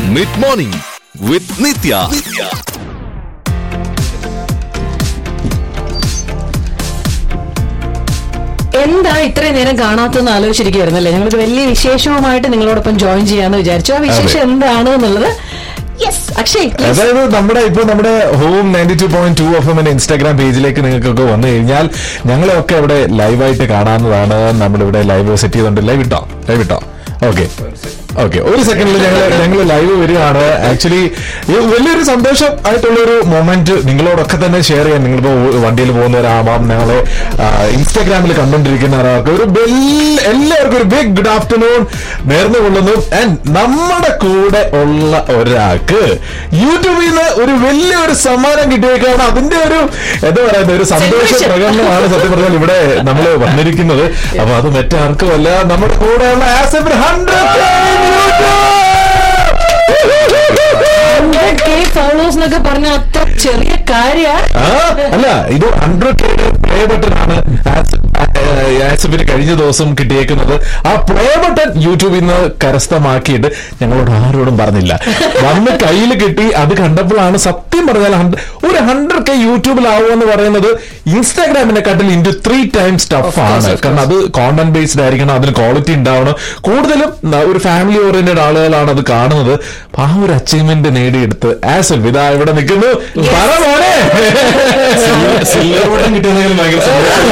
Mid morning വിത്ത് നിത്യ എന്താ ഇത്രയും നേരം കാണാത്തെന്ന് ആലോചിച്ചിരിക്കുവായിരുന്നല്ലേ ഞങ്ങൾക്ക് വലിയ വിശേഷവുമായിട്ട് നിങ്ങളോടൊപ്പം ജോയിൻ ചെയ്യാന്ന് വിചാരിച്ചു ആ വിശേഷം എന്താണ് എന്നുള്ളത് യെസ് അക്ഷയ് please. അതായത് നമ്മുടെ ഇപ്പൊ നമ്മുടെ home ninety two point two F എമ്മിന്റെ ഇൻസ്റ്റാഗ്രാം പേജിലേക്ക് നിങ്ങൾക്കൊക്കെ വന്നു കഴിഞ്ഞാൽ ഞങ്ങളെയൊക്കെ ഇവിടെ ലൈവായിട്ട് കാണാവുന്നതാണ് നമ്മളിവിടെ ലൈവ് സെറ്റ് ചെയ്തിട്ടുണ്ട് ലൈവ് ഇട്ടോ ലൈവ് ഇട്ടോ ഓക്കെ ഓക്കെ ഒരു സെക്കൻഡിൽ ഞങ്ങൾ ഞങ്ങൾ ലൈവ് വരികയാണ് ആക്ച്വലി വലിയൊരു സന്തോഷം ആയിട്ടുള്ള ഒരു മൊമെന്റ് നിങ്ങളോടൊക്കെ തന്നെ ഷെയർ ചെയ്യാൻ നിങ്ങളിപ്പോ വണ്ടിയിൽ പോകുന്നവരാവാം ഞങ്ങളെ ഇൻസ്റ്റാഗ്രാമിൽ കണ്ടുകൊണ്ടിരിക്കുന്ന ഒരാൾക്ക് ഒരു ബെൽ- എല്ലാവർക്കും ഒരു ബിഗ് ഗുഡ് ആഫ്റ്റർനൂൺ നേർന്നു കൊള്ളുന്നു ആൻഡ് നമ്മുടെ കൂടെ ഉള്ള ഒരാൾക്ക് യൂട്യൂബിൽ നിന്ന് ഒരു വലിയൊരു സമ്മാനം കിട്ടിയേക്കാണ് അതിന്റെ ഒരു എന്താ പറയുന്നത് ഒരു സന്തോഷ Celebration. പ്രകടനമാണ് സത്യം പറഞ്ഞാൽ ഇവിടെ നമ്മൾ വന്നിരിക്കുന്നത് അപ്പൊ അത് മറ്റാർക്കുമല്ല നമ്മുടെ കൂടെയുള്ള ആസിഫ് ഹൺഡ്രഡ് 100K followers എന്നൊക്കെ പറഞ്ഞ അത്ര ചെറിയ കാര്യ ആ, അല്ല ഇത് ഹൺഡ്രഡ് പ്ലേ ബട്ടൺ ആണ് ആസിഫിന് കഴിഞ്ഞ ദിവസം കിട്ടിയേക്കുന്നത് ആ പ്ലേ ബട്ടൺ യൂട്യൂബിൽ നിന്ന് കരസ്ഥമാക്കിയിട്ട് ഞങ്ങളോട് ആരോടും പറഞ്ഞില്ല വന്ന് കയ്യിൽ കിട്ടി അത് കണ്ടപ്പോഴാണ് സത്യം പറഞ്ഞാൽ ഹൺഡ്ര- ഒരു ഹൺഡ്രഡ് കെ യൂട്യൂബിലാവുമെന്ന് പറയുന്നത് ഇൻസ്റ്റാഗ്രാമിനെക്കാട്ടിൽ ഇൻറ്റു ത്രീ ടൈംസ് ടഫ് ആണ് കാരണം അത് കോണ്ടന്റ് ബേസ്ഡ് ആയിരിക്കണം അതിന് ക്വാളിറ്റി ഉണ്ടാവണം കൂടുതലും ന- ഒരു ഫാമിലി ഓറിയന്റഡ് ആളുകളാണ് അത് കാണുന്നത് അപ്പൊ ആ ഒരു അച്ചീവ്മെന്റ് നേടിയെടുത്ത് ആസിഫ് ഇതാ ഇവിടെ നിൽക്കുന്നു പറ മോനെ സിൽവർ ബട്ടൺ കിട്ടിയതെങ്കിലും ഭയങ്കര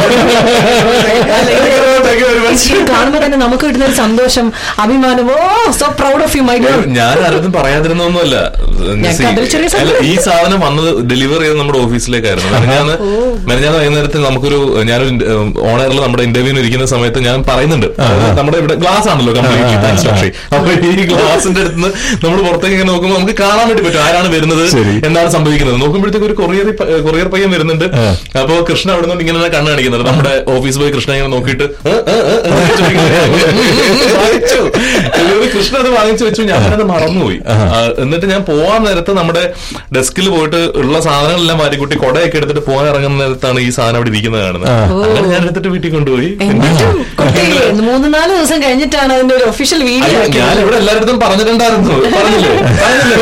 ഈ കാണുമ്പോ തന്നെ നമുക്ക് കിട്ടുന്ന ഒരു സന്തോഷം അഭിമാനം oh so proud of you my god ഞാൻ ആരും പറയാതിരുന്നൊന്നുമല്ല ഞങ്ങൾക്ക് അതൊരു ചെറിയ അല്ല, ഈ സാധനം വന്നത് ഡെലിവർ ചെയ്ത് നമ്മുടെ ഓഫീസിലേക്കായിരുന്നു മെനഞ്ഞാന്ന് മെനഞ്ഞാന്ന് വൈകുന്നേരത്തിൽ നമുക്കൊരു ഞാനൊരു ഓണറിൽ നമ്മുടെ ഇന്റർവ്യൂവിന് ഇരിക്കുന്ന സമയത്ത് ഞാൻ പറയുന്നുണ്ട് അതായത് നമ്മുടെ ഇവിടെ ഗ്ലാസ് ആണല്ലോ കംപ്ലീറ്റ് അപ്പൊ ഈ ഗ്ലാസിന്റെ അടുത്ത് നമ്മൾ പുറത്തേക്ക് ഇങ്ങനെ നോക്കുമ്പോൾ നമുക്ക് കാണാൻ വേണ്ടി പറ്റും ആരാണ് വരുന്നത് ശരി. എന്താണ് സംഭവിക്കുന്നത് നോക്കുമ്പോഴത്തേക്ക് ഒരു കൊറിയർ കൊറിയർ പയ്യൻ വരുന്നുണ്ട് അപ്പൊ കൃഷ്ണ അവിടെ നിന്ന് ഇങ്ങനെ കണ്ണു കാണിക്കുന്നത് നമ്മുടെ ഓഫീസ് പോയി കൃഷ്ണ ഇങ്ങനെ നോക്കിയിട്ട് "ഏ, ഏ, ഏ, ഏ" എന്ന് ചോദിക്കുന്നത്. വാങ്ങിച്ചു ഒരു കൃഷ്ണ അത് വാങ്ങിച്ചു വെച്ചു ഞാനത് മറന്നുപോയി ആ, എന്നിട്ട് ഞാൻ പോവാൻ നേരത്ത് നമ്മുടെ ഡെസ്കിൽ പോയിട്ട് ഉള്ള സാധനങ്ങളെല്ലാം മാറ്റിക്കുട്ടി കൊടയൊക്കെ എടുത്തിട്ട് പോകാൻ ഇറങ്ങുന്ന നേരത്താണ് ഈ സാധനം അവിടെ ഇരിക്കുന്നത് കാണുന്നത് അങ്ങനെ ഞാൻ എടുത്തിട്ട് വീട്ടിൽ കൊണ്ടുപോയി എന്നിട്ടും കുട്ടി മൂന്ന് നാല് ദിവസം കഴിഞ്ഞിട്ടാണ് അതിന്റെ ഒരു ഒഫീഷ്യൽ വീഡിയോ അയ്യോ, ഞാൻ ഇവിടെ എല്ലായിടത്തും പറഞ്ഞിട്ടുണ്ടായിരുന്നു പറഞ്ഞില്ലേ പറഞ്ഞില്ലേ?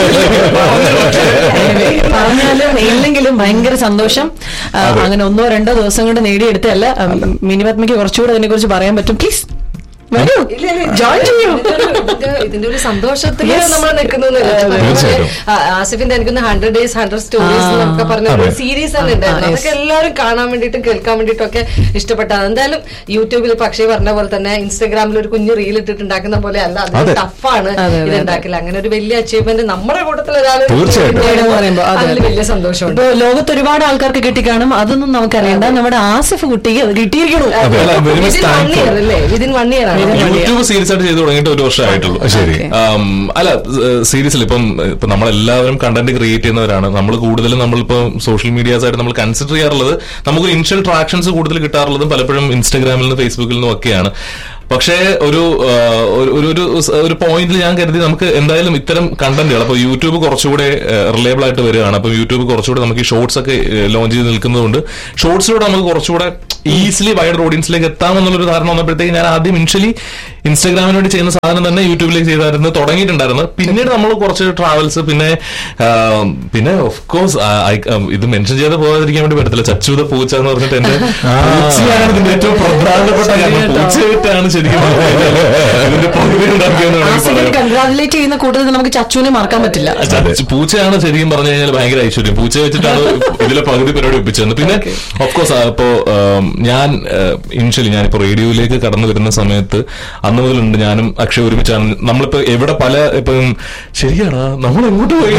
പറഞ്ഞില്ലേ? പറഞ്ഞാലും ഇല്ലെങ്കിലും ഭയങ്കര സന്തോഷം ആ, അങ്ങനെ ഒന്നോ രണ്ടോ ദിവസം കൊണ്ട് നേടിയെടുത്തല്ല മിനിപത്മയ്ക്ക് കുറച്ചുകൂടെ അതിനെ കുറിച്ച് പറയാൻ പറ്റും പ്ലീസ് വരൂ ജോയിൻ ചെയ്യൂ ഇതിന്റെ ഇതിന്റെ ഒരു സന്തോഷത്തിൽ Yes. നമ്മൾ നിൽക്കുന്നു തീർച്ചയായിട്ടും. ആസിഫിന്റെ എനിക്കൊന്ന് ഹൺഡ്രഡ് ഡേയ്സ് ഹൺഡ്രഡ് സ്റ്റോറീസ് ആ. എന്നൊക്കെ പറഞ്ഞ അതെ. ഒരു സീരീസ് തന്നെ ആ, ഉണ്ടായിരുന്നു yes. അതൊക്കെ എല്ലാവരും കാണാൻ വേണ്ടിയിട്ടും കേൾക്കാൻ വേണ്ടിയിട്ടും ഒക്കെ ഇഷ്ടപ്പെട്ടതാണ് എന്തായാലും യൂട്യൂബിൽ പക്ഷേ പറഞ്ഞ പോലെ തന്നെ ഇൻസ്റ്റാഗ്രാമിൽ ഒരു കുഞ്ഞു റീൽ ഇട്ടിട്ട് ഉണ്ടാക്കുന്ന പോലെ അല്ല അത് അതെ. ടഫാണ് അതെ, അതെ, ഇത് അതെ. ഉണ്ടാക്കില്ല അങ്ങനെ ഒരു വലിയ അച്ചീവ്മെന്റ് നമ്മുടെ കൂട്ടത്തിൽ ഒരാൾ തീർച്ചയായിട്ടും. എന്ന് പറയുമ്പോ അതെ, അതിൽ അതെ. വലിയ സന്തോഷമുണ്ട് ഇപ്പൊ ലോകത്ത് ഒരുപാട് ആൾക്കാർക്ക് കിട്ടിക്കാണും അതൊന്നും നമുക്കറിയണ്ട നമ്മുടെ ആസിഫ് കുട്ടിക്ക് അത് കിട്ടിയിരിക്കണു അതെ. അല്ല, very much within one thankful. Year അല്ലേ വിതിൻ വൺ ഇയർ ആണ് യൂട്യൂബ് സീരീസ് ആയിട്ട് ചെയ്ത് തുടങ്ങിയിട്ട് ഒരു വർഷമായിട്ടുള്ളൂ ശരി. ആം, അല്ല സീരീസിൽ ഇപ്പം ഇപ്പൊ നമ്മളെല്ലാവരും കണ്ടന്റ് ക്രിയേറ്റ് ചെയ്യുന്നവരാണ് നമ്മൾ കൂടുതലും നമ്മളിപ്പോ സോഷ്യൽ മീഡിയാസ് ആയിട്ട് നമ്മൾ കൺസിഡർ ചെയ്യാറുള്ളത് നമുക്ക് ഇൻഷ്യൽ ട്രാക്ഷൻസ് കൂടുതൽ കിട്ടാറുള്ളതും പലപ്പോഴും ഇൻസ്റ്റാഗ്രാമിൽ നിന്ന് ഫേസ്ബുക്കിൽ നിന്നും ഒക്കെയാണ് പക്ഷേ ഒരു ആ, ഒരു- ഒരു ഒരു സ- ഒരു പോയിന്റിൽ ഞാൻ കരുതി നമുക്ക് എന്തായാലും ഇത്തരം കണ്ടന്റുകൾ അപ്പൊ യൂട്യൂബ് കുറച്ചുകൂടെ റിലയബിൾ ആയിട്ട് വരികയാണ് അപ്പൊ യൂട്യൂബ് കുറച്ചുകൂടെ നമുക്ക് ഈ ഷോർട്സ് ഒക്കെ ലോഞ്ച് ചെയ്ത് നിൽക്കുന്നതുകൊണ്ട് ഷോർട്സിലൂടെ നമുക്ക് കുറച്ചുകൂടെ ഈസിലി വൈഡ് ഓഡിയൻസിലേക്ക് എത്താമെന്നുള്ളൊരു ധാരണ വന്നപ്പോഴത്തേക്ക് ഞാൻ ആദ്യം ഇനിഷ്യലി ഇൻസ്റ്റാഗ്രാമിന് വേണ്ടി ചെയ്യുന്ന സാധനം തന്നെ യൂട്യൂബിലേക്ക് ചെയ്തായിരുന്നു തുടങ്ങിയിട്ടുണ്ടായിരുന്നു പിന്നീട് നമ്മൾ കുറച്ച് ട്രാവൽസ് പിന്നെ ആ, പിന്നെ ഓഫ് കോഴ്സ് ഇത് മെൻഷൻ ചെയ്ത് പോകാതിരിക്കാൻ വേണ്ടി പറ്റത്തില്ല ചച്ചൂത പൂച്ച എന്ന് പറഞ്ഞിട്ട് എന്റെ പൂച്ചയാണ് ഇതിന്റെ ഏറ്റവും പ്രധാനപ്പെട്ട കാരണം പൂച്ചയായിട്ടാണ് ശരിക്കും പറഞ്ഞാൽ ഇതിന്റെ പകുതി ഉണ്ടാക്കിയെന്ന് വേണമെങ്കിൽ ആസിഫിനെ പറയാം കൺഗ്രാജുലേറ്റ് ചെയ്യുന്ന കൂട്ടത്തിൽ നമുക്ക് ചച്ചുവിനെ മറക്കാൻ പറ്റില്ല ചച്ച- പൂച്ചയാണ് ശരിക്കും പറഞ്ഞു കഴിഞ്ഞാൽ ഭയങ്കര ഐശ്വര്യം പൂച്ച വെച്ചിട്ടാണ് ഇതിലെ പകുതി പരിപാടി ഒപ്പിച്ചത് പിന്നെ ഓഫ് കോഴ്സ് ഇപ്പോ ആം, ഞാൻ ഇനിഷ്യലി ഞാനിപ്പോ റേഡിയോയിലേക്ക് കടന്നു വരുന്ന സമയത്ത് അന്ന് മുതലുണ്ട് ഞാനും അക്ഷയ് ഒരുമിച്ചാണ് നമ്മളിപ്പോ എവിടെ പല ഇപ്പം ശരിയാടാ നമ്മൾ എങ്ങോട്ട് പോയി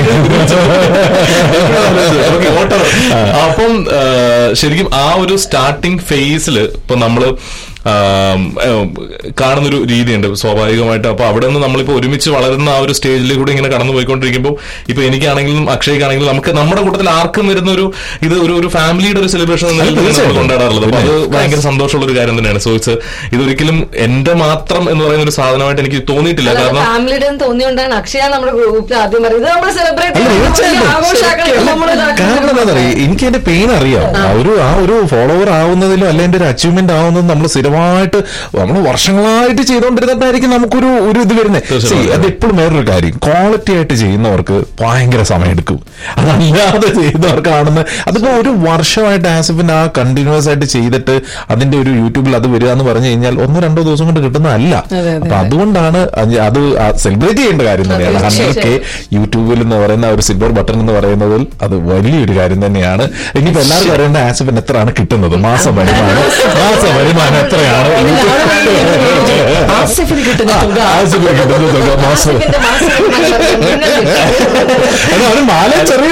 Okay, whatever. അപ്പം ആ, ശരിക്കും ആ ഒരു സ്റ്റാർട്ടിങ് ഫേസിൽ ഇപ്പൊ നമ്മള് ആം, ഏം, കാണുന്നൊരു രീതിയുണ്ട് സ്വാഭാവികമായിട്ട് അപ്പൊ അവിടെ നിന്ന് നമ്മളിപ്പോ ഒരുമിച്ച് വളരുന്ന ആ ഒരു സ്റ്റേജിലൂടെ ഇങ്ങനെ കടന്നു പോയിക്കൊണ്ടിരിക്കുമ്പോൾ ഇപ്പൊ എനിക്കാണെങ്കിലും അക്ഷയ്ക്കാണെങ്കിലും നമുക്ക് നമ്മുടെ കൂട്ടത്തിൽ ആർക്കും വരുന്ന ഒരു ഇത് ഒരു ഒരു ഫാമിലിയുടെ ഒരു സെലിബ്രേഷൻ എന്ന നിലയിൽ നമ്മൾ തീർച്ചയായിട്ടും. കൊണ്ടാടാറുള്ളത് അപ്പൊ അത് ഭയങ്കര സന്തോഷമുള്ള ഒരു കാര്യം തന്നെയാണ് സോ ഇറ്റ്സ് ഇതൊരിക്കലും എന്റെ മാത്രം എന്ന് പറയുന്ന ഒരു സാധനമായിട്ട് എനിക്ക് തോന്നിയിട്ടില്ല കാരണം ഫാമിലിയുടെ തോന്നിയോണ്ടാണ് അക്ഷയ നമ്മുടെ ഗ്രൂപ്പിൽ ആദ്യം പറയുന്നത് നമ്മൾ സെലിബ്രേറ്റ് അല്ല, തീർച്ചയായിട്ടും. ആഘോഷാക്കണം നമ്മൾ കാരണം എന്താ പറയുക എനിക്ക് എന്റെ പെയിൻ അറിയാം ആ ഒരു ആ ഒരു ഫോളോവർ ആവുന്നതിലും അല്ലെ എന്റെ ഒരു അച്ചീവ്മെന്റ് ആവുന്നതും നമ്മൾ സ്ഥിരമായിട്ട് സ്ഥിരമായിട്ട് നമ്മൾ വർഷങ്ങളായിട്ട് ചെയ്തുകൊണ്ടിരുന്നിട്ടായിരിക്കും നമുക്കൊരു ഒരു ഇത് വരുന്നത് തീർച്ചയായും. അത് എപ്പോഴും വേറൊരു കാര്യം ക്വാളിറ്റി ആയിട്ട് ചെയ്യുന്നവർക്ക് ഭയങ്കര സമയം എടുക്കും അതല്ലാതെ ചെയ്യുന്നവർക്കാണെന്ന് അതിപ്പോ ഒരു വർഷമായിട്ട് ആസിഫിന് ആ കണ്ടിന്യൂസ് ആയിട്ട് ചെയ്തിട്ട് അതിന്റെ ഒരു യൂട്യൂബിൽ അത് വരിക എന്ന് പറഞ്ഞു കഴിഞ്ഞാൽ ഒന്നോ രണ്ടോ ദിവസം കൊണ്ട് കിട്ടുന്നതല്ല അതെ, അതെ, അപ്പൊ അതുകൊണ്ടാണ് അത് അത് സെലിബ്രേറ്റ് ചെയ്യേണ്ട കാര്യം തന്നെയാണ് ഹൺഡ്രഡ് കെ യൂട്യൂബിൽ എന്ന് പറയുന്ന ഒരു സിൽവർ ബട്ടൺ എന്ന് പറയുന്നതിൽ അത് വലിയൊരു കാര്യം തന്നെയാണ് ഇനിയിപ്പോ എല്ലാവർക്കും അറിയേണ്ട ആസിഫിന് എത്രയാണ് കിട്ടുന്നത് മാസം വരുമാനം മാസം വരുമാനം എത്രയാണ് ആസിഫിന് കിട്ടുന്ന തുക ആസിഫിന് കിട്ടുന്ന തുക മാസം ആസിഫിന്റെ മാസം നിങ്ങൾ അത് അവന് മാല ചെറിയ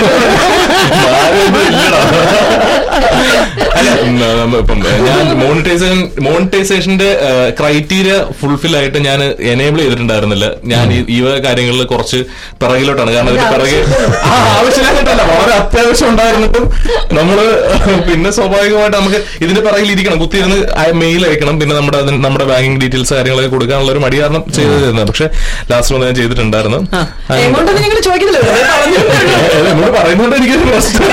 അല്ല, ഉം, നമ്മ ഇപ്പം ഞാൻ മോണിറ്റൈസേഷൻ മോണിറ്റൈസേഷന്റെ ക്രൈറ്റീരിയ ഫുൾഫിൽ ആയിട്ട് ഞാൻ എനേബിൾ ചെയ്തിട്ടുണ്ടായിരുന്നില്ല ഞാൻ ഈ- ഈ വക കാര്യങ്ങളിൽ കുറച്ച് പിറകിലോട്ടാണ് കാരണം ഇതിന്റെ പിറകെ ആ, ആവശ്യമായിട്ടല്ല വളരെ അത്യാവശ്യം ഉണ്ടായിരുന്നിട്ടും നമ്മള് പിന്നെ സ്വാഭാവികമായിട്ട് നമുക്ക് ഇതിന്റെ പിറകിൽ ഇരിക്കണം കുത്തിയിരുന്ന് മെയിൽ അയക്കണം പിന്നെ നമ്മുടെ അതിന് നമ്മുടെ ബാങ്കിങ് ഡീറ്റെയിൽസ് കാര്യങ്ങളൊക്കെ കൊടുക്കാനുള്ള ഒരു മടി കാരണം ചെയ്തു തരുന്നത് പക്ഷെ ലാസ്റ്റ് വന്ന് ഞാൻ ചെയ്തിട്ടുണ്ടായിരുന്നു എമൗണ്ട് ഒന്നും നിങ്ങൾ ചോദിക്കുന്നില്ലല്ലോ അല്ല, എന്നോട് പറയുന്നോണ്ട് എനിക്കൊരു പ്രശ്നം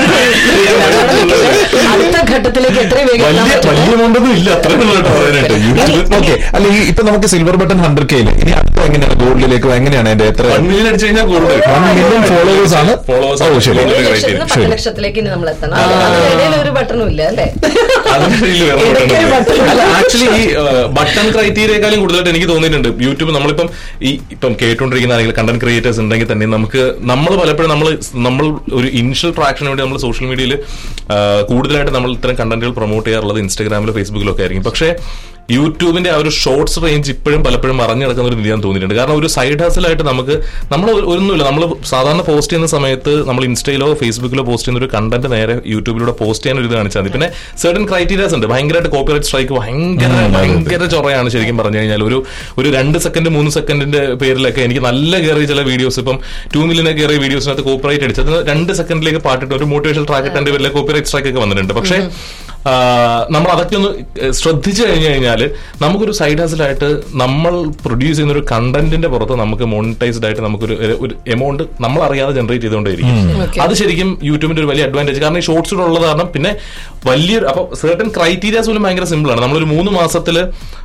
അടുത്ത ഘട്ടത്തിലേക്ക് എത്രയും വേഗം എത്താൻ വലിയ പറ്റും. വലിയ എമൗണ്ടൊന്നും ഇല്ല അത്രയും പറയാനായിട്ട് യൂട്യൂബ് ഓക്കെ അല്ല ഈ ഇപ്പൊ നമുക്ക് സിൽവർ ബട്ടൺ ഹൺഡ്രഡ് കെയിൽ ഇനി അടുത്ത എങ്ങനെയാണ് ഗോൾഡിലേക്കോ എങ്ങനെയാണ് എന്റെ എത്ര വൺ മില്യൺ അടിച്ചു കഴിഞ്ഞാൽ കൂടുതൽ വൺ മില്യൺ ഫോളോവേഴ്സ് ആണ് Followers ഓ ആണ്. ശരി ഒരു ഒരു criteria. ലക്ഷത്തിന് പത്ത് ലക്ഷത്തിലേക്ക് ഇനി നമ്മൾ എത്തണം അതിനിടയിൽ ഒരു ബട്ടണും ഇല്ല അല്ലേ അതിനിടയിൽ വേറെ ഇടയ്ക്ക് button button ഉണ്ട്. അല്ല ആക്ച്വലി ഈ ബട്ടൺ ക്രൈറ്റീരിയേക്കാളും കൂടുതലായിട്ട് എനിക്ക് തോന്നിയിട്ടുണ്ട് യൂട്യൂബ് നമ്മളിപ്പം ഈ ഇപ്പം കേട്ടുകൊണ്ടിരിക്കുന്ന ആരെങ്കിലും കണ്ടന്റ് ക്രിയേറ്റേഴ്സ് ഉണ്ടെങ്കിൽ തന്നെ നമുക്ക് നമ്മൾ പലപ്പോഴും നമ്മൾ നമ്മൾ ഒരു ഇനിഷ്യൽ ട്രാക്ഷന് വേണ്ടി നമ്മൾ സോഷ്യൽ മീഡിയയിൽ കൂടുതലായിട്ട് നമ്മൾ ഇത്തരം കണ്ടന്റുകൾ പ്രൊമോട്ട് ചെയ്യാറുള്ളത് ഇൻസ്റ്റാഗ്രാമിലോ ഫേസ്ബുക്കിലോ ഒക്കെ ആയിരിക്കും പക്ഷേ യൂട്യൂബിന്റെ ആ ഒരു ഷോർട്സ് റേഞ്ച് ഇപ്പോഴും പലപ്പോഴും മറഞ്ഞു കിടക്കുന്ന ഒരു നിധിയാൻ തോന്നിയിട്ടുണ്ട് കാരണം ഒരു സൈഡ് ഹസലായിട്ട് നമുക്ക് നമ്മൾ ഒരു- ഒന്നുമില്ല നമ്മൾ സാധാരണ പോസ്റ്റ് ചെയ്യുന്ന സമയത്ത് നമ്മൾ ഇൻസ്റ്റയിലോ ഫേസ്ബുക്കിലോ പോസ്റ്റ് ചെയ്യുന്ന ഒരു കണ്ടന്റ് നേരെ യൂട്യൂബിലൂടെ പോസ്റ്റ് ചെയ്യാൻ ഒരു ഇത് കാണിച്ചാൽ മതി പിന്നെ സെർട്ടൻ ക്രൈറ്റീരിയാസ് ഉണ്ട് ഭയങ്കരമായിട്ട് കോപ്പിറൈറ്റ് സ്ട്രൈക്ക് ഭയങ്കര ഭയങ്കര ചൊറയാണ് ശരിക്കും പറഞ്ഞു കഴിഞ്ഞാൽ ഒരു ഒരു രണ്ട് സെക്കൻഡ് മൂന്ന് സെക്കൻഡിന്റെ പേരിലൊക്കെ എനിക്ക് നല്ല കയറിയ ചില വീഡിയോസ് ഇപ്പം ടു മില്യനെ കയറിയ വീഡിയോസിനകത്ത് കോപ്പിറൈറ്റ് അടിച്ചത് രണ്ട് സെക്കൻഡിലേക്ക് പാട്ടിട്ട് ഒരു മോട്ടിവേഷൻ ട്രാക്ക് ഇട്ടെ പേരിലെ കോപ്പിറൈറ്റ് സ്ട്രൈക്ക് ഒക്കെ വന്നിട്ടുണ്ട് പക്ഷേ ആ, നമ്മൾ അതൊക്കെ ഒന്ന് ശ്രദ്ധിച്ചു കഴിഞ്ഞു കഴിഞ്ഞാൽ നമുക്കൊരു സൈഡ് ഹസിലായിട്ട് നമ്മൾ പ്രൊഡ്യൂസ് ചെയ്യുന്ന ഒരു കണ്ടന്റിന്റെ പുറത്ത് നമുക്ക് മോണിറ്റൈസ്ഡ് ആയിട്ട് നമുക്കൊരു ഒരു എമൗണ്ട് നമ്മൾ അറിയാതെ ജനറേറ്റ് ചെയ്തുകൊണ്ടേയിരിക്കും അത് ശരിക്കും യൂട്യൂബിന്റെ ഒരു വലിയ അഡ്വാൻറ്റേജ് കാരണം ഈ ഷോർട്സ് ഉള്ളത് കാരണം പിന്നെ വലിയൊരു അപ്പൊ സെർട്ടൺ ക്രൈറ്റീരിയാസ് പോലും ഭയങ്കര സിമ്പിൾ ആണ് നമ്മളൊരു മൂന്ന് മാസത്തിൽ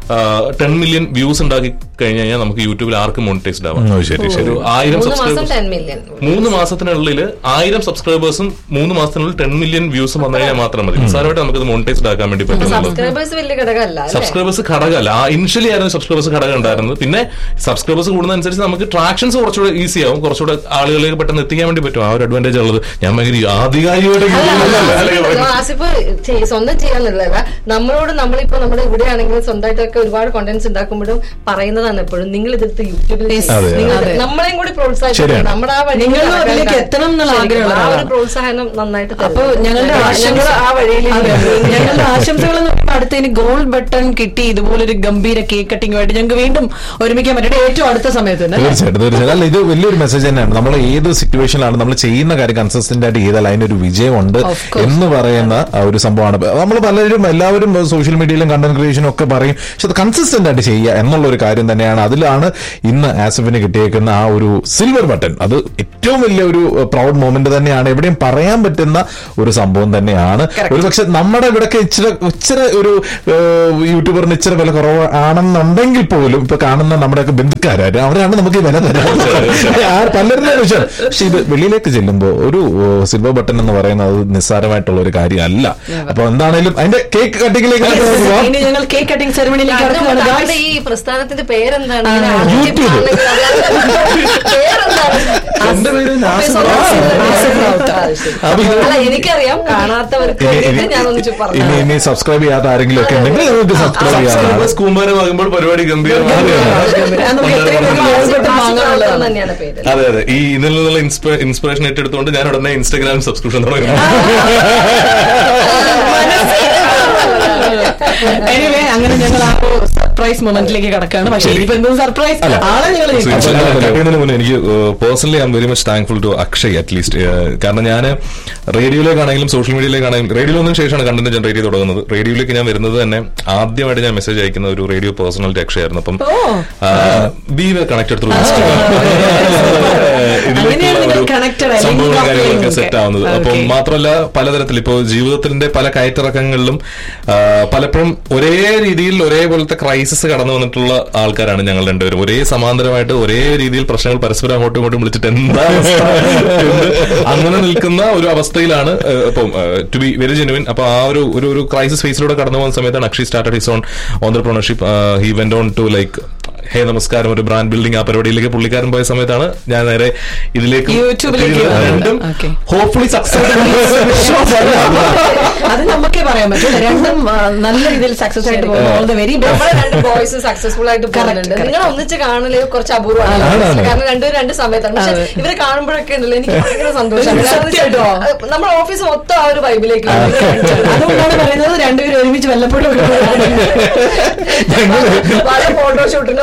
ടെൻ മില്യൺ വ്യൂസ് ഉണ്ടാക്കി കഴിഞ്ഞു കഴിഞ്ഞാൽ നമുക്ക് യൂട്യൂബിൽ ആർക്കും മോണിറ്റൈസ്ഡ് ആവാം ഓ, ശരി, ശരി. ഒരു ആയിരം മൂന്ന് മാസം സബ്സ്ക്രൈബേഴ്സ് ടെൻ മില്യൺ മൂന്ന് മാസത്തിനുള്ളിൽ ആയിരം സബ്സ്ക്രൈബേഴ്സും മൂന്ന് മാസത്തിനുള്ളിൽ ടെൻ മില്യൺ വ്യൂസും വന്നു കഴിഞ്ഞാൽ മാത്രം മതി നിസ്സാരമായിട്ട് നമുക്ക് മോണിറ്റൈസ്ഡ് ആക്കാൻ വേണ്ടി പറ്റുന്നുള്ളൂ സബ്സ്ക്രൈബേഴ്സ് വലിയ ഘടകമല്ല അല്ലേ സബ്സ്ക്രൈബേഴ്സ് ഘടകമല്ല ആ ഇനിഷ്യലി ആയിരുന്നു സബ്സ്ക്രൈബേഴ്സ് ഘടകം ഉണ്ടായിരുന്നത് പിന്നെ സബ്സ്ക്രൈബേഴ്സ് കൂടുന്നതനുസരിച്ച് നമുക്ക് ട്രാക്ഷൻസ് കുറച്ചുകൂടെ ഈസി ആവും കുറച്ചുകൂടെ ആളുകളിലേക്ക് പെട്ടെന്ന് എത്തിക്കാൻ വേണ്ടി പറ്റും ആ ഒരു അഡ്വാൻറ്റേജ് ഉള്ളത് ഞാൻ ഭയങ്കര ആധികാരികമായിട്ട് അല്ല, ആസിഫ് ചെയ്- സ്വന്തം ചെയ്യാന്നുള്ളതല്ല നമ്മളോട് നമ്മളിപ്പോ നമ്മുടെ ഇവിടെയാണെങ്കിൽ സ്വന്തമായിട്ടൊക്കെ ഒരുപാട് കോണ്ടന്റ്സ് ഉണ്ടാക്കുമ്പോഴും പറയുന്നതാണ് എപ്പോഴും നിങ്ങൾ ഇതെടുത്ത് യൂട്യൂബിൽ ചെയ്യ്. അതെ, നിങ്ങൾ അതെ. നമ്മളെയും കൂടി പ്രോത്സാഹിപ്പിക്കണം ശരിയാണ്. നമ്മുടെ ആ വഴി നിങ്ങളും അതിലേക്ക് എത്തണം എന്നുള്ള ആഗ്രഹമുള്ള ആ ഒരു ആളാണ്. പ്രോത്സാഹനം നന്നായിട്ട് തരും. അപ്പൊ ഞങ്ങളുടെ ഞങ്ങൾ ആശംസ ആ വഴിയിൽ അതെ, ഞങ്ങളുടെ ആശംസകൾ എന്ന് പറയുമ്പോൾ അടുത്ത ഇനി ഗോൾഡ് ബട്ടൺ കിട്ടി ഇതുപോലൊരു ഗംഭീര കേക്ക് കട്ടിങ്ങുമായിട്ട് ഞങ്ങൾക്ക് വീണ്ടും ഒരുമിക്കാൻ പറ്റട്ടെ ഏറ്റവും അടുത്ത സമയത്ത് തന്നെ അല്ലേ? തീർച്ചയായിട്ടും തീർച്ചയായിട്ടും അല്ല ഇത് വലിയൊരു മെസ്സേജ് തന്നെയാണ് നമ്മൾ ഏത് സിറ്റുവേഷനിലാണ് നമ്മൾ ചെയ്യുന്ന കാര്യം കൺസിസ്റ്റന്റ് ആയിട്ട് ചെയ്താൽ അതിനൊരു വിജയമുണ്ട് Of course. എന്ന് പറയുന്ന ആ ഒരു സംഭവമാണ് നമ്മൾ പലരും എല്ലാവരും സോഷ്യൽ മീഡിയയിലും കണ്ടന്റ് ക്രിയേഷനും ഒക്കെ പറയും പക്ഷെ അത് കൺസിസ്റ്റന്റ് ആയിട്ട് ചെയ്യുക എന്നുള്ള ഒരു കാര്യം തന്നെയാണ് അതിലാണ് ഇന്ന് ആസിഫിന് കിട്ടിയേക്കുന്ന ആ ഒരു സിൽവർ ബട്ടൺ അത് ഏറ്റവും വലിയ ഒരു പ്രൗഡ് മൊമെന്റ് തന്നെയാണ് എവിടെയും പറയാൻ പറ്റുന്ന ഒരു സംഭവം തന്നെയാണ് ഒരു പക്ഷെ നമ്മുടെ ഇവിടെയൊക്കെ ഇച്ചിരി ഇച്ചിരി ഒരു ഏഹ്, യൂട്യൂബറിന് ഇച്ചിരി വില കുറവ് ആണെന്നുണ്ടെങ്കിൽ പോലും ഇപ്പൊ കാണുന്ന നമ്മുടെയൊക്കെ ബന്ധുക്കാരും അവരാണ് നമുക്ക് ഈ വില തരാറ് ആ പലരുടെ വിഷയം പക്ഷെ ഇത് വെളിയിലേക്ക് ചെല്ലുമ്പോൾ ഒരു സിൽവർ ബട്ടൺ എന്ന് പറയുന്നത് അത് നിസ്സാരമായിട്ടുള്ള ഒരു കാര്യമല്ല അപ്പൊ എന്താണേലും അതിന്റെ കേക്ക് കട്ടിങ്ങിലേക്ക് നമുക്ക് പോവാം. ഇനി ഞങ്ങൾ കേക്ക് കട്ടിംഗ് സെറമണിയിലേക്ക് താങ്കളുടെ കടക്കുകയാണ് താങ്കളുടെ guys. ഈ പ്രസ്ഥാനത്തിന്റെ പേരെന്താണ് ആ, ഇങ്ങനെ ആദ്യം യൂട്യൂബ്. ആണെങ്കിൽ അറിയാതെ പേരെന്താണ് എന്റെ പേര് നാസിർ നാസിർ റാവുത്തർ. ആ, ശരി. അപ്പൊ ഇത് അല്ല എനിക്കറിയാം കാണാത്തവർക്ക് ഇനി വേണ്ടിയിട്ട് ഇനി ഞാനൊന്ന് ഇനി പറഞ്ഞു ഇനി സബ്സ്ക്രൈബ് ചെയ്യാത്ത ആരെങ്കിലും ഒക്കെ ഉണ്ടെങ്കിൽ നമുക്ക് സബ്സ്ക്രൈബ് ചെയ്യാം സബ്സ്ക്രൈബേഴ്സ് കൂമ്പാരമാകുമ്പോൾ പരിപാടി ഗംഭീരമാണ് അത് നമുക്ക് എത്രയും വേഗം ഗോൾഡ് ബട്ടൺ വാങ്ങാനുള്ളതാണ് തന്നെയാണ് പേര് അതെ അതെ ഈ ഇതിൽ നിന്നുള്ള ഇൻസ്പിറേഷൻ ഏറ്റെടുത്തുകൊണ്ട് ഞാൻ ഉടനെ ഇൻസ്റ്റാഗ്രാം സബ്സ്ക്രിപ്ഷൻ തുടങ്ങി എനിവേ അങ്ങനെ ഞങ്ങൾ ആ സർപ്രൈസ് മൊമെന്റിലേക്ക് കടക്കാണ് പക്ഷേ ഇനിയിപ്പോ എന്തും സർപ്രൈസ് ആളെ ഞങ്ങൾ കഴിയുന്നതിന് മുന്നേ എനിക്ക് personally I am very much thankful to Akshay at least കാരണം ഞാൻ റേഡിയോയിലേക്കാണെങ്കിലും സോഷ്യൽ മീഡിയയിലേക്കാണെങ്കിലും റേഡിയോയിലൊന്നും ശേഷമാണ് കണ്ടന്റ് ജനറേറ്റ് ചെയ്ത് തുടങ്ങുന്നത് റേഡിയോയിലേക്ക് ഞാൻ വരുന്നത് തന്നെ ആദ്യമായിട്ട് ഞാൻ മെസ്സേജ് അയക്കുന്ന ഒരു റേഡിയോ പേഴ്സണാലിറ്റി അക്ഷയായിരുന്നു അപ്പം oh. Be we connected through Instagram അങ്ങനെയാണ് നിങ്ങൾ connected ആയത്. സംഭവങ്ങളും Link up കാര്യങ്ങളൊക്കെ link. സെറ്റ് ആവുന്നത് അപ്പം Okay. മാത്രമല്ല പലതരത്തിൽ ഇപ്പോൾ ജീവിതത്തിന്റെ പല കയറ്റിറക്കങ്ങളിലും ആ, പലപ്പോഴും ഒരേ രീതിയിൽ ഒരേപോലത്തെ ക്രൈസിസ് കടന്നു വന്നിട്ടുള്ള ആൾക്കാരാണ് ഞങ്ങൾ രണ്ടുപേരും ഒരേ സമാന്തരമായിട്ട് ഒരേ രീതിയിൽ പ്രശ്നങ്ങൾ പരസ്പരം അങ്ങോട്ടും ഇങ്ങോട്ടും വിളിച്ചിട്ട് എന്താ അവസ്ഥ എന്ന് അങ്ങനെ നിൽക്കുന്ന ഒരു അവസ്ഥയിലാണ് ആ, ഇപ്പം ടു ബി വെരി ജെനുവിൻ അപ്പൊ ആ ഒരു ഒരു ഒരു ക്രൈസിസ് ഫേസിലൂടെ കടന്നു പോകുന്ന സമയത്താണ് Akshay started his on entrepreneurship he went on to like hey നമസ്കാരം ഒരു ബ്രാൻഡ് ബിൽഡിംഗ് ആ പരിപാടിയിലേക്ക് പുള്ളിക്കാരൻ പോയ സമയത്താണ് ഞാൻ നേരെ ഇതിലേക്ക് യൂട്യൂബിലേക്ക് തിരിഞ്ഞത്. വന്നത്. രണ്ടും Okay. ഹോപ്പ്ഫുള്ളി സക്സസ് അത് നമുക്കേ പറയാൻ പറ്റും രണ്ടും ആ, നല്ല രീതിയിൽ സക്സസ് ആയിട്ട് പോകുന്നു ഓൾ ദ വെരി നമ്മളെ രണ്ട് ബോയ്സ് സക്സസ്ഫുൾ ആയിട്ട് പോകുന്നുണ്ട് correct. നിങ്ങൾ ഒന്നിച്ച് കാണല് കുറച്ച് അപൂർവമാണ് ആണ്, ആണ്. കാരണം രണ്ടുപേരും രണ്ട് സമയത്താണ് പക്ഷെ അതെ. ഇവരെ കാണുമ്പോഴൊക്കെ ഉണ്ടല്ലോ എനിക്ക് ഭയങ്കര സന്തോഷമാണ് കാരണം എന്ന് സത്യമായിട്ടോ? വെച്ചാൽ, നമ്മൾ ഓഫീസ് മൊത്തം ആ ഒരു വൈബിലേക്ക് അതുകൊണ്ടാണ് പറയുന്നത് രണ്ടുപേരും ഒരുമിച്ച് വല്ലപ്പോഴും ഒക്കെ പല ഫോട്ടോഷൂട്ടിനോ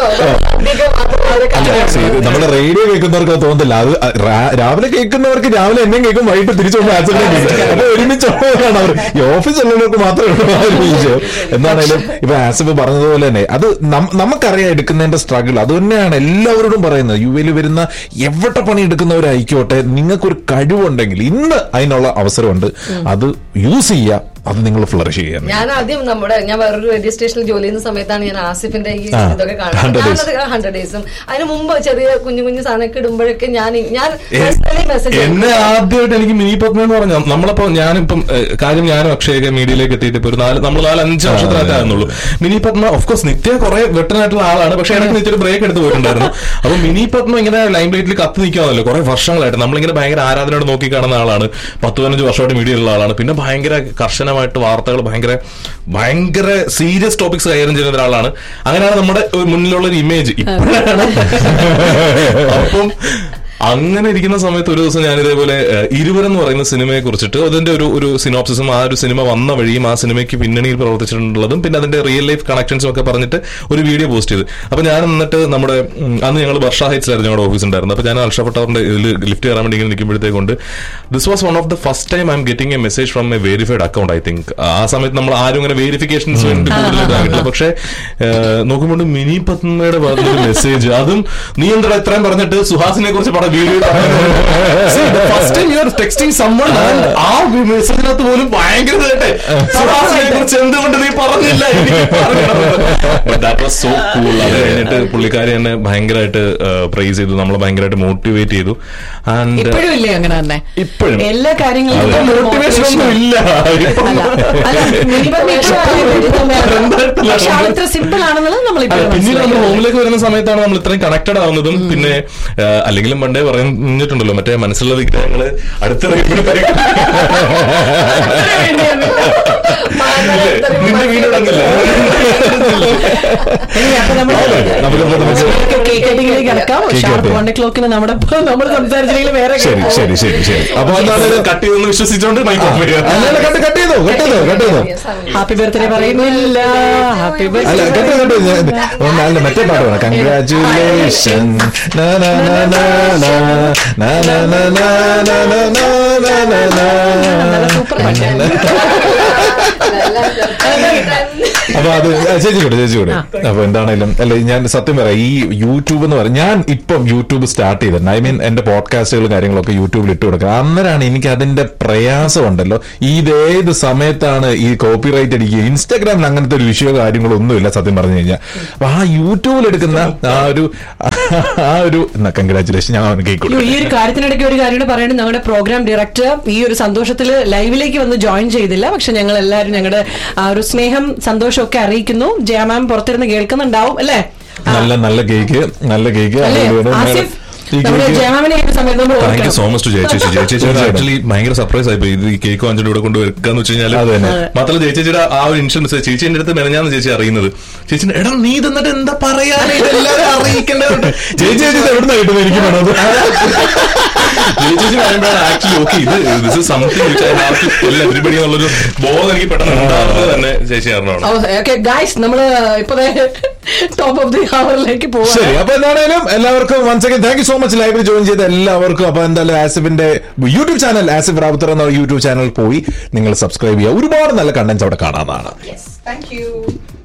നമ്മുടെ റേഡിയോ കേൾക്കുന്നവർക്ക് അത് തോന്നുന്നില്ല അത് രാ- രാവിലെ കേൾക്കുന്നവർക്ക് രാവിലെ എന്നെയും കേൾക്കും വൈകിട്ട് തിരിച്ചു കൊണ്ട് ആക്സിഡന്റ് കേൾക്കും അപ്പൊ ഒരുമിച്ചുള്ളവരാണ് അവർ ഈ ഓഫീസ് ഉള്ളവർക്ക് മാത്രമേ ഉള്ളൂ ആ ഒരു വിഷയം എന്താണേലും ഇപ്പൊ ആസിഫ് പറഞ്ഞതുപോലെ തന്നെ അത് നം- നമുക്കറിയാം എടുക്കുന്നതിന്റെ സ്ട്രഗിൾ അത് തന്നെയാണ് എല്ലാവരോടും പറയുന്നത് യു എയിൽ വരുന്ന എവിടെ പണി എടുക്കുന്നവരായിക്കോട്ടെ നിങ്ങൾക്കൊരു കഴിവുണ്ടെങ്കിൽ ഇന്ന് അതിനുള്ള അവസരമുണ്ട് അത് യൂസ് ചെയ്യുക അത് നിങ്ങൾ ഫ്ലറിഷ് ചെയ്യാൻ ഞാൻ ആദ്യം നമ്മുടെ ഞാൻ വേറൊരു റേഡിയോ സ്റ്റേഷനിൽ ജോലി ചെയ്യുന്ന സമയത്താണ് ഞാൻ ആസിഫിന്റെ ഈ ആ, ഇതൊക്കെ 100 കാണുന്നത് days. ഞാനത് ഹൺഡ്രഡ് ഡേയ്സും അതിന് മുമ്പ് ചെറിയ കുഞ്ഞു കുഞ്ഞു സാധനമൊക്കെ ഇടുമ്പോഴൊക്കെ ഞാൻ ഞാൻ മെസ്സേജ് എന്നെ ആദ്യമായിട്ട് എനിക്ക് മിനി പത്മ എന്ന് പറഞ്ഞാൽ നമ്മളിപ്പോ ഞാനിപ്പം ഏഹ്, കാര്യം ഞാനും അക്ഷയൊക്കെ മീഡിയയിലേക്ക് എത്തിയിട്ട് ഇപ്പൊ ഒരു നാല് നമ്മൾ നാല് അഞ്ച് വർഷത്തിനകത്തായിരുന്നുള്ളൂ മിനി പത്മ ഓഫ് കോഴ്സ് നിത്യ കുറെ വെട്ടനായിട്ടുള്ള ആളാണ് പക്ഷെ എനിക്ക് നിത്യ ഒരു ബ്രേക്ക് എടുത്ത് പോയിട്ടുണ്ടായിരുന്നു അപ്പൊ മിനി പത്മ ഇങ്ങനെ ലൈം ലൈറ്റിൽ കത്തി നിൽക്കാന്നല്ലോ കുറെ വർഷങ്ങളായിട്ട് നമ്മളിങ്ങനെ ഭയങ്കര ആരാധനയോട് നോക്കി കാണുന്ന ആളാണ് പത്ത് പതിനഞ്ച് വർഷമായിട്ട് മീഡിയയിലുള്ള ആളാണ് പിന്നെ ഭയങ്കര കർശനമായിട്ട് വാർത്തകൾ ഭയങ്കര ഭയങ്കര സീരിയസ് ടോപ്പിക്സ് കൈകാര്യം ചെയ്യുന്ന ഒരാളാണ് അങ്ങനെയാണ് നമ്മുടെ ഒരു മുന്നിലുള്ള ഒരു ഇമേജ് ഇപ്പോഴാണ് അപ്പം അങ്ങനെ ഇരിക്കുന്ന സമയത്ത് ഒരു ദിവസം ഞാൻ ഇതേപോലെ ഏഹ്, ഇരുവർ എന്ന് പറയുന്ന സിനിമയെ കുറിച്ചിട്ട് അതിന്റെ ഒരു ഒരു സിനോപ്സിസും ആ ഒരു സിനിമ വന്ന വഴിയും ആ സിനിമയ്ക്ക് പിന്നണിയിൽ പ്രവർത്തിച്ചിട്ടുള്ളതും പിന്നെ അതിന്റെ റിയൽ ലൈഫ് കണക്ഷൻസും ഒക്കെ പറഞ്ഞിട്ട് ഒരു വീഡിയോ പോസ്റ്റ് ചെയ്തു അപ്പൊ ഞാൻ എന്നിട്ട് നമ്മുടെ ഉം, അന്ന് ഞങ്ങൾ വർഷ ഹൈറ്റ്സിലായിരുന്നു ഞങ്ങളുടെ ഓഫീസ് ഉണ്ടായിരുന്നത് അപ്പൊ ഞാൻ അൽഷഫ ടവറിന്റെ ഇതിൽ ലിഫ്റ്റ് കയറാൻ വേണ്ടി ഇങ്ങനെ നിൽക്കുമ്പോഴത്തേക്കൊണ്ട് this was one of the first time I am getting a message from a verified account I think ആ സമയത്ത് നമ്മൾ ആരും ഇങ്ങനെ വെരിഫിക്കേഷൻസ് വേണ്ടി കൂടുതൽ ഇതാക്കില്ല പക്ഷെ നോക്കുമ്പോൾ മിനി പത്മയുടെ ഭാഗത്തൊരു മെസ്സേജ് അതും നീ എന്താ ഇത്രയും പറഞ്ഞിട്ട് സുഹാസിനെ കുറിച്ച് പറഞ്ഞ video first time you are texting someone ആ മെസ്സേജിനകത്ത് പോലും ഭയങ്കര ഇതായിട്ട് സുഹാസിനെ കുറിച്ച് എന്തുകൊണ്ട് നീ പറഞ്ഞില്ല ദാറ്റ് വാസ് സോ കൂൾ അത് കഴിഞ്ഞിട്ട് പുള്ളിക്കാരി എന്നെ ഭയങ്കരമായിട്ട് പ്രൈസ് ചെയ്തു നമ്മളെ ഭയങ്കരമായിട്ട് മോട്ടിവേറ്റ് ചെയ്തു ആൻഡ് ഇപ്പോഴും ഇല്ലേ അങ്ങനെ തന്നെ ഇപ്പോഴും എല്ലാ കാര്യങ്ങളിലും അതെ. ഒരു മോട്ടിവേഷൻ ഒന്നും ഇല്ല ഇപ്പം അല്ല, അല്ല, മിനിമം ഇപ്പോഴും പക്ഷെ ആളിത്ര സിമ്പിൾ ആണെന്നുള്ളത് നമ്മൾ അല്ല, ഇപ്പോഴും പിന്നീട് നമ്മൾ മനസ്സിലാക്കി. ഹോമിലേക്ക് വരുന്ന സമയത്താണ് നമ്മൾ ഇത്രയും കണക്റ്റഡ് ആവുന്നതും പിന്നെ ആ, അല്ലെങ്കിലും പണ്ടേ പറഞ്ഞിട്ടുണ്ടല്ലോ മറ്റേ മനസ്സിലുള്ള വിഗ്രഹങ്ങള് അടുത്തിറങ്ങി നിന്റെ വീടടങ്ങില്ല ഇനി അപ്പൊ നമ്മള് നമുക്കിപ്പോ നമുക്ക് കേക്ക് കട്ടിങ്ങിലേക്ക് കിടക്കാം Cake ഷാർപ്പ് cutting. വൺ ക്ലോക്കിന് നമ്മുടെ നമ്മൾ സംസാരിച്ചില്ലെങ്കിൽ വേറെ ശരി ശരി ശരി ശരി അപ്പൊ എന്താണ് കട്ട് ചെയ്തെന്ന് വിശ്വസിച്ചോണ്ട് മൈക്ക് ഓഫ് ചെയ്യുക അല്ല കട്ട് കട്ട് ചെയ്തോ കട്ട് ചെയ്തോ കട്ട് ചെയ്തോ ഹാപ്പി ബർത്ത്ഡേ പറയുന്നില്ല ഹാപ്പി അല്ല ബർത്ത്ഡേ കേട്ടോ കേട്ടോ ഞാൻ- അല്ല മറ്റേ പാട്ട് വേണം കൺഗ്രാറ്റുലേഷൻ സൂപ്പർ പാട്ട് അപ്പൊ അത് ആ, ചേച്ചി കൂടെ ചേച്ചി കൂടെ അപ്പൊ എന്താണേലും അല്ല ഞാൻ സത്യം പറയാം ഈ യൂട്യൂബ് എന്ന് പറയാം ഞാൻ ഇപ്പം യൂട്യൂബ് സ്റ്റാർട്ട് ചെയ്തിട്ടുണ്ട് ഐ മീൻ എന്റെ പോഡ്കാസ്റ്റുകളും കാര്യങ്ങളൊക്കെ യൂട്യൂബിൽ ഇട്ട് കൊടുക്കുക അന്നേരമാണ് എനിക്ക് അതിന്റെ പ്രയാസം ഉണ്ടല്ലോ ഇതേത് സമയത്താണ് ഈ കോപ്പി റൈറ്റ് അടിക്കുക ഇൻസ്റ്റാഗ്രാമിൽ അങ്ങനത്തെ ഒരു വിഷയമോ കാര്യങ്ങളോ ഒന്നുമില്ല സത്യം പറഞ്ഞു കഴിഞ്ഞാൽ അപ്പൊ ആ യൂട്യൂബിൽ എടുക്കുന്ന ആ ഒരു ആ ഒരു കൺഗ്രാറ്റുലേഷൻ ഞാൻ അവന് കേക്ക് അയ്യോ, ഈ ഒരു കാര്യത്തിനിടയ്ക്ക് ഒരു കാര്യം കൂടെ പറയണം ഞങ്ങളുടെ പ്രോഗ്രാം ഡയറക്ടർ ഈ ഒരു സന്തോഷത്തിൽ ലൈവിലേക്ക് വന്ന് ജോയിൻ ചെയ്തില്ല പക്ഷെ ഞങ്ങൾ എല്ലാവരും ഞങ്ങളുടെ ആ ഒരു സ്നേഹം സന്തോഷം ഒക്കെ അറിയിക്കുന്നു ജയ മാം പുറത്തിരുന്ന് കേൾക്കുന്നുണ്ടാവും അല്ലേ നല്ല നല്ല കേക്ക് നല്ല കേക്ക് അല്ലേ അതുപോലെ ആസിഫ് ഈ നമ്മുടെ കേക്ക് ജയമാമിനെ ഈ സമയത്ത് നമ്മൾ താങ്ക് യു ഓർക്കണം. സോ മച്ച് ടു ജയചേച്ചി ജയചേച്ചി ആക്ച്വലി ഭയങ്കര സർപ്രൈസ് ആയിപ്പോയി ഇത് ഈ കേക്ക് വാങ്ങിച്ചിട്ട് ഇവിടെ കൊണ്ട് വെക്കാന്ന് വെച്ച് കഴിഞ്ഞാൽ അത് തന്നെ. മാത്രമല്ല ജയചേച്ചിയുടെ ആ ഒരു ഇൻഷുറൻസ് ചേച്ചി എന്റെ അടുത്ത് മെനഞ്ഞാന്ന് ചേച്ചി അറിയുന്നത് ചേച്ചി എടാ നീ തന്നിട്ട് എന്താ പറയാനാ ഇതെല്ലാവരും അറിയിക്കേണ്ടതുണ്ട് ചേച്ചി ചേച്ചി ഇത് എവിടുന്നാ കിട്ടുന്നത് എനിക്ക് വേണം ചേച്ചി പറയുമ്പോഴാണ് ആക്ച്വലി ഓക്കെ ഇത് this is something which I have to tell everybody എന്നുള്ളൊരു ബോധം എനിക്ക് പെട്ടെന്ന് ഉണ്ടാകുന്നത് തന്നെ ചേച്ചി കാരണമാണ് ഓക്കെ ഗായ്സ് നമ്മള് ഇപ്പൊ ടോപ്പ് ഓഫ് ദി ഹവറിലേക്ക് പോവാം ശരി അപ്പൊ എന്താണേലും എല്ലാവർക്കും once again thank you so much ലൈവിൽ ജോയിൻ ചെയ്ത എല്ലാവർക്കും അപ്പൊ എന്തായാലും ആസിഫിന്റെ യൂട്യൂബ് ചാനൽ ആസിഫ് റാവുത്തർ എന്ന യൂട്യൂബ് ചാനൽ പോയി നിങ്ങൾ സബ്സ്ക്രൈബ് ചെയ്യുക ഒരുപാട് നല്ല കണ്ടന്റ്സ് അവിടെ കാണാവുന്നതാണ് താങ്ക് യു